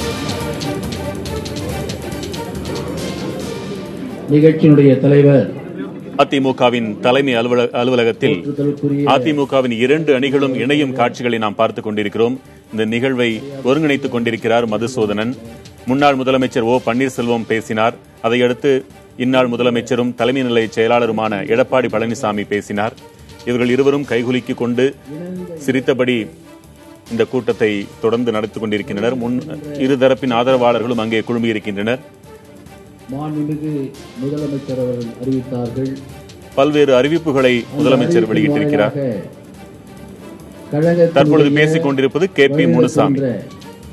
நிகழ்ச்சியினுடைய தலைவர் அதிமுகவின் தலைமை அலுவல- அலுவலகத்தில் போற்றுதலுக்குரிய அதிமுகவின் இரண்டு அணிகளும் இணையும் காட்சிகளை நாம் பார்த்துக் கொண்டிருக்கிறோம் இந்த நிகழ்வை ஒருங்கிணைத்துக் கொண்டிருக்கிறார் மதுசூதனன் முன்னாள் முதலமைச்சர் ஓ பன்னீர்செல்வம் பேசினார் அதையடுத்து இந்நாள் முதலமைச்சரும் தலைமை நிலைய செயலாளருமான எடப்பாடி பழனிசாமி பேசினார் இவர்கள் இருவரும் கைகுலுக்கிக் கொண்டு சிரித்தபடி இந்த கூட்டத்தை தொடர்ந்து நடத்திக் கொண்டிருக்கின்றனர் முன் இருதரப்பின் ஆதரவாளர்களும் அங்கே குழுமியிருக்கின்றனர் மாண்புமிகு முதலமைச்சர் அவர்கள் அறிவித்தார்கள் பல்வேறு அறிவிப்புகளை முதலமைச்சர் வெளியிட்டிருக்கிறார் கழகத்தினுடைய தற்பொழுது பேசிக் கொண்டிருப்பது கே பி முனுசாமி வழிநடத்துகின்ற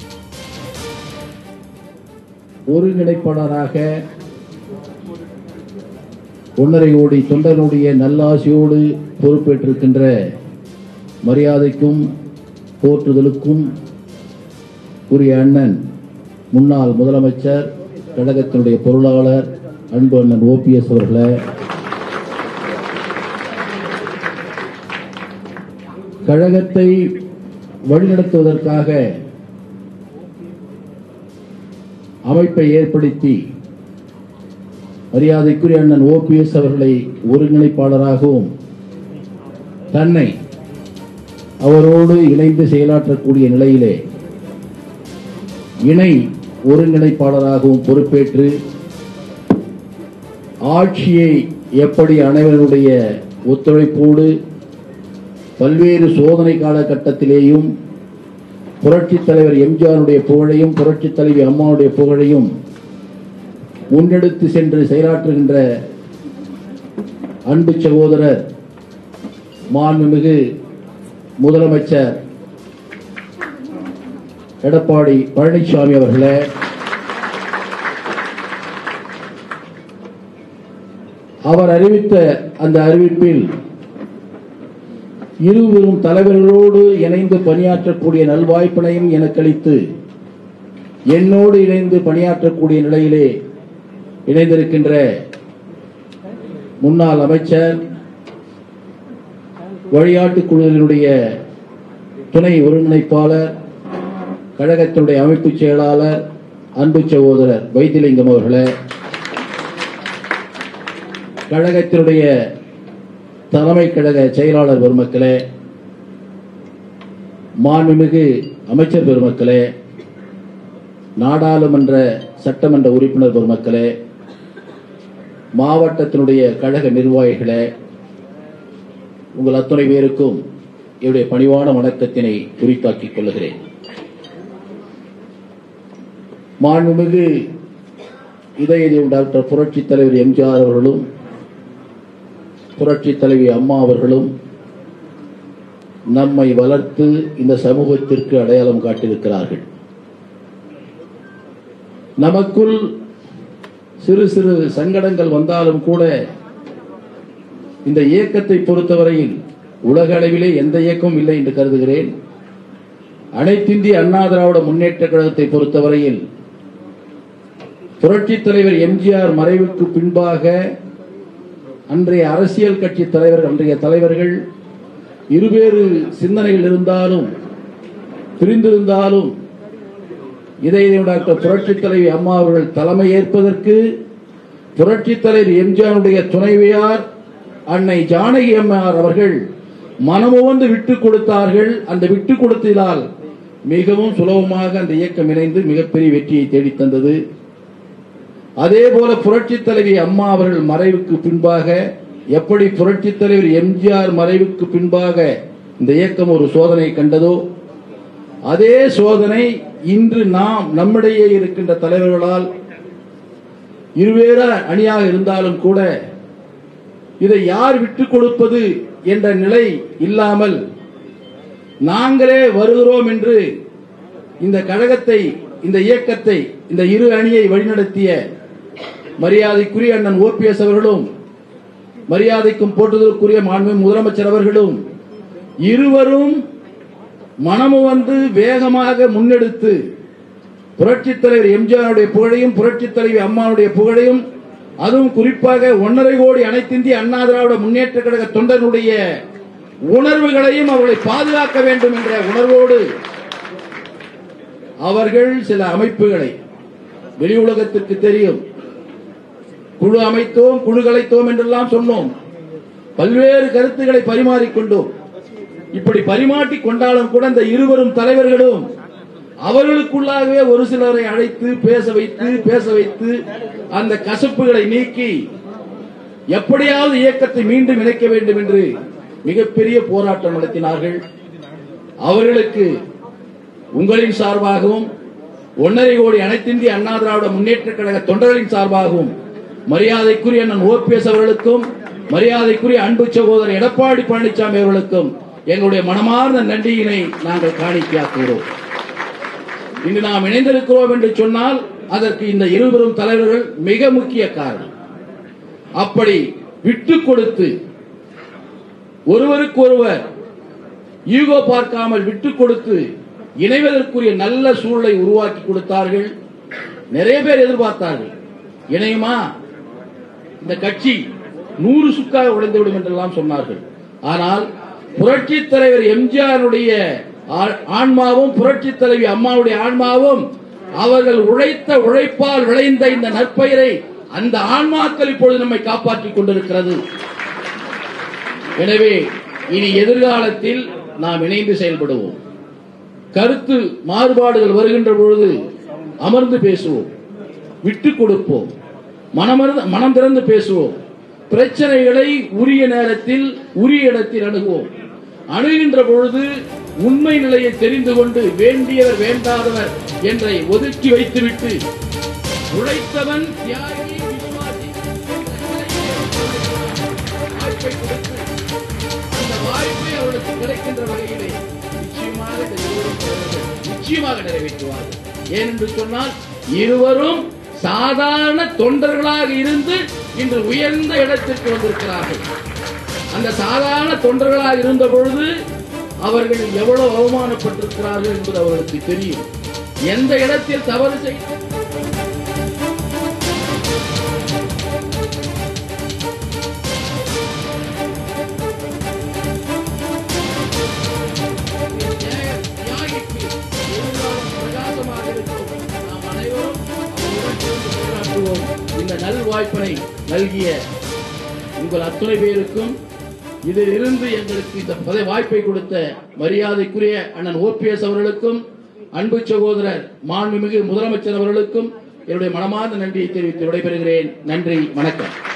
ஒருங்கிணைப்பாளராக ஒன்றரை கோடி தொண்டனுடைய நல்லாசியோடு பொறுப்பேற்றிருக்கின்ற மரியாதைக்கும் போற்றுதலுக்கும் உரிய அண்ணன் முன்னாள் முதலமைச்சர் கழகத்தினுடைய பொருளாளர் அன்பு அண்ணன் ஓபிஎஸ் அவர்களே கழகத்தை வழிநடத்துவதற்காக அமைப்பை ஏற்படுத்தி மரியாதைக்குரிய அண்ணன் ஓபிஎஸ் அவர்களை ஒருங்கிணைப்பாளராகவும் தன்னை அவரோடு இணைந்து செயலாற்றக்கூடிய நிலையிலே இணை ஒருங்கிணைப்பாளராகவும் பொறுப்பேற்று ஆட்சியை எப்படி அனைவருடைய ஒத்துழைப்போடு பல்வேறு சோதனை காலகட்டத்திலேயும் புரட்சித் தலைவர் எம்ஜிஆருடைய புகழையும் புரட்சித் தலைவி அம்மாவுடைய புகழையும் முன்னெடுத்து சென்று செயலாற்றுகின்ற அன்பு சகோதரர் மாண்புமிகு முதலமைச்சர் எடப்பாடி பழனிசாமி அவர்களே அவர் அறிவித்த அந்த அறிவிப்பில் இருவரும் தலைவர்களோடு இணைந்து பணியாற்றக்கூடிய நல்வாய்ப்பினையும் எனக்கு அளித்து என்னோடு இணைந்து பணியாற்றக்கூடிய நிலையிலே இணைந்திருக்கின்ற முன்னாள் அமைச்சர் வழிகாட்டுக் குழுவினுடைய துணை ஒருங்கிணைப்பாளர் கழகத்தினுடைய அமைப்புச் செயலாளர் அன்பு சகோதரர் வைத்திலிங்கம் அவர்களே கழகத்தினுடைய தலைமை கழக செயலாளர் பெருமக்களே மாண்புமிகு அமைச்சர் பெருமக்களே நாடாளுமன்ற சட்டமன்ற உறுப்பினர் பெருமக்களே மாவட்டத்தினுடைய கழக நிர்வாகிகளே உங்கள் அத்துணை பேருக்கும் என்னுடைய பணிவான வணக்கத்தினை குறித்தாக்கிக் கொள்ளுகிறேன் மாண்புமிகு இதயதேவ் டாக்டர் புரட்சித் தலைவர் எம்ஜிஆர் அவர்களும் புரட்சி தலைவி அம்மா அவர்களும் நம்மை வளர்த்து இந்த சமூகத்திற்கு அடையாளம் காட்டியிருக்கிறார்கள் நமக்குள் சிறு சிறு சங்கடங்கள் வந்தாலும் கூட இந்த இயக்கத்தை பொறுத்தவரையில் உலக அளவிலே எந்த இயக்கமும் இல்லை என்று கருதுகிறேன் அனைத்திந்திய அண்ணா திராவிட முன்னேற்ற கழகத்தை பொறுத்தவரையில் புரட்சித் தலைவர் எம்ஜிஆர் மறைவுக்கு பின்பாக அன்றைய அரசியல் கட்சி தலைவர்கள் அன்றைய தலைவர்கள் இருவேறு சிந்தனைகள் இருந்தாலும் பிரிந்திருந்தாலும் இதய டாக்டர் புரட்சித் தலைவி அம்மா அவர்கள் தலைமை ஏற்பதற்கு புரட்சித் தலைவர் எம்ஜிஆருடைய துணைவியார் அன்னை ஜானகி அம்மார் அவர்கள் மனமுவந்து விட்டுக் கொடுத்தார்கள் அந்த விட்டுக் கொடுத்ததால் மிகவும் சுலபமாக அந்த இயக்கம் இணைந்து மிகப்பெரிய வெற்றியை தேடித் தந்தது அதே போல புரட்சித் தலைவி அம்மா அவர்கள் மறைவுக்கு பின்பாக எப்படி புரட்சித் தலைவர் எம்ஜிஆர் மறைவுக்கு பின்பாக இந்த இயக்கம் ஒரு சோதனை கண்டதோ அதே சோதனை இன்று நாம் நம்மிடையே இருக்கின்ற தலைவர்களால் இருவேற அணியாக இருந்தாலும் கூட இதை யார் விட்டுக் கொடுப்பது என்ற நிலை இல்லாமல் நாங்களே வருகிறோம் என்று இந்த கழகத்தை இந்த இயக்கத்தை இந்த இரு அணியை வழிநடத்திய மரியாதைக்குரிய அண்ணன் ஓபிஎஸ் அவர்களும் மரியாதைக்கும் போற்றுதலுக்குரிய மாண்பு முதலமைச்சர் அவர்களும் இருவரும் மனமு வந்து வேகமாக முன்னெடுத்து புரட்சித் தலைவர் எம்ஜிஆருடைய புகழையும் புரட்சித் தலைவி அம்மாவுடைய புகழையும் அதுவும் குறிப்பாக ஒன்றரை கோடி அனைத்திந்திய அண்ணா திராவிட முன்னேற்ற கழக தொண்டர்களுடைய உணர்வுகளையும் அவர்களை பாதுகாக்க வேண்டும் என்ற உணர்வோடு அவர்கள் சில அமைப்புகளை வெளி உலகத்திற்கு தெரியும் குழு அமைத்தோம் குழு கலைத்தோம் என்றெல்லாம் சொன்னோம் பல்வேறு கருத்துக்களை பரிமாறிக்கொண்டோம் இப்படி பரிமாற்றிக் கொண்டாலும் கூட இந்த இருவரும் தலைவர்களும் அவர்களுக்குள்ளாகவே ஒரு சிலரை அழைத்து பேச வைத்து பேச வைத்து அந்த கசப்புகளை நீக்கி எப்படியாவது இயக்கத்தை மீண்டும் இணைக்க வேண்டும் என்று மிகப்பெரிய போராட்டம் நடத்தினார்கள் அவர்களுக்கு உங்களின் சார்பாகவும் ஒன்னரை கோடி அனைத்திந்திய அண்ணா திராவிட முன்னேற்ற கழக தொண்டர்களின் சார்பாகவும் மரியாதைக்குரிய அண்ணன் ஓபிஎஸ் அவர்களுக்கும் மரியாதைக்குரிய அன்பு சகோதரர் எடப்பாடி பழனிசாமி அவர்களுக்கும் எங்களுடைய மனமார்ந்த நன்றியினை நாங்கள் காணிக்கையாக்குகிறோம் இன்று நாம் இணைந்திருக்கிறோம் என்று சொன்னால் அதற்கு இந்த இருவரும் தலைவர்கள் மிக முக்கிய காரணம் அப்படி விட்டு கொடுத்து ஒருவருக்கொருவர் ஈகோ பார்க்காமல் விட்டு கொடுத்து இணைவதற்குரிய நல்ல சூழலை உருவாக்கி கொடுத்தார்கள் நிறைய பேர் எதிர்பார்த்தார்கள் இணையுமா இந்த கட்சி நூறு சுக்காக உடைந்துவிடும் என்றெல்லாம் சொன்னார்கள் ஆனால் புரட்சி தலைவர் எம்ஜிஆருடைய ஆ- ஆன்மாவும் புரட்சி தலைவி அம்மாவுடைய ஆன்மாவும் அவர்கள் உழைத்த உழைப்பால் விளைந்த இந்த நற்பெயரை அந்த ஆன்மாக்கள் இப்பொழுது நம்மை காப்பாற்றிக் கொண்டிருக்கிறது எனவே இனி எதிர்காலத்தில் நாம் இணைந்து செயல்படுவோம் கருத்து மாறுபாடுகள் வருகின்ற பொழுது அமர்ந்து பேசுவோம் விட்டு கொடுப்போம் மனமர்ந்து மனம் திறந்து பேசுவோம் பிரச்சனைகளை உரிய நேரத்தில் உரிய இடத்தில் அணுகுவோம் அணுகின்ற பொழுது உண்மை நிலையை தெரிந்து கொண்டு வேண்டியவர் வேண்டாதவர் என்றை ஒதுக்கி வைத்துவிட்டு உழைத்தவன் தியாகி விசுவாசி வாய்ப்பை கொடுத்து அந்த வாய்ப்பை அவர்களுக்கு கிடைக்கின்ற வகையிலே நிச்சயமாக இந்த இருவரும் தலைவர்கள் நிச்சயமாக நிறைவேற்றுவார்கள் ஏனென்று சொன்னால் இருவரும் சாதாரண தொண்டர்களாக இருந்து இன்று உயர்ந்த இடத்திற்கு வந்திருக்கிறார்கள் அந்த சாதாரண தொண்டர்களாக இருந்த பொழுது அவர்கள் எவ்வளவு அவமானப்பட்டிருக்கிறார்கள் என்பது அவர்களுக்கு தெரியும் எந்த இடத்தில் தவறு செய்து தியாகிக்கு எதிர்காலம் பிரகாசமாக இருக்கும். நாம் அனைவரும் அவருடன் சேர்ந்து செயலாற்றுவோம். இந்த நல் வாய்ப்பினை நல்கிய உங்கள் அத்துணை பேருக்கும் இதில் இருந்து எங்களுக்கு இந்த பதவி வாய்ப்பை கொடுத்த மரியாதைக்குரிய அண்ணன் ஓபிஎஸ் அவர்களுக்கும் அன்பு சகோதரர் மாண்புமிகு முதலமைச்சர் அவர்களுக்கும் என்னுடைய மனமார்ந்த நன்றியை தெரிவித்து விடைபெறுகிறேன் நன்றி வணக்கம்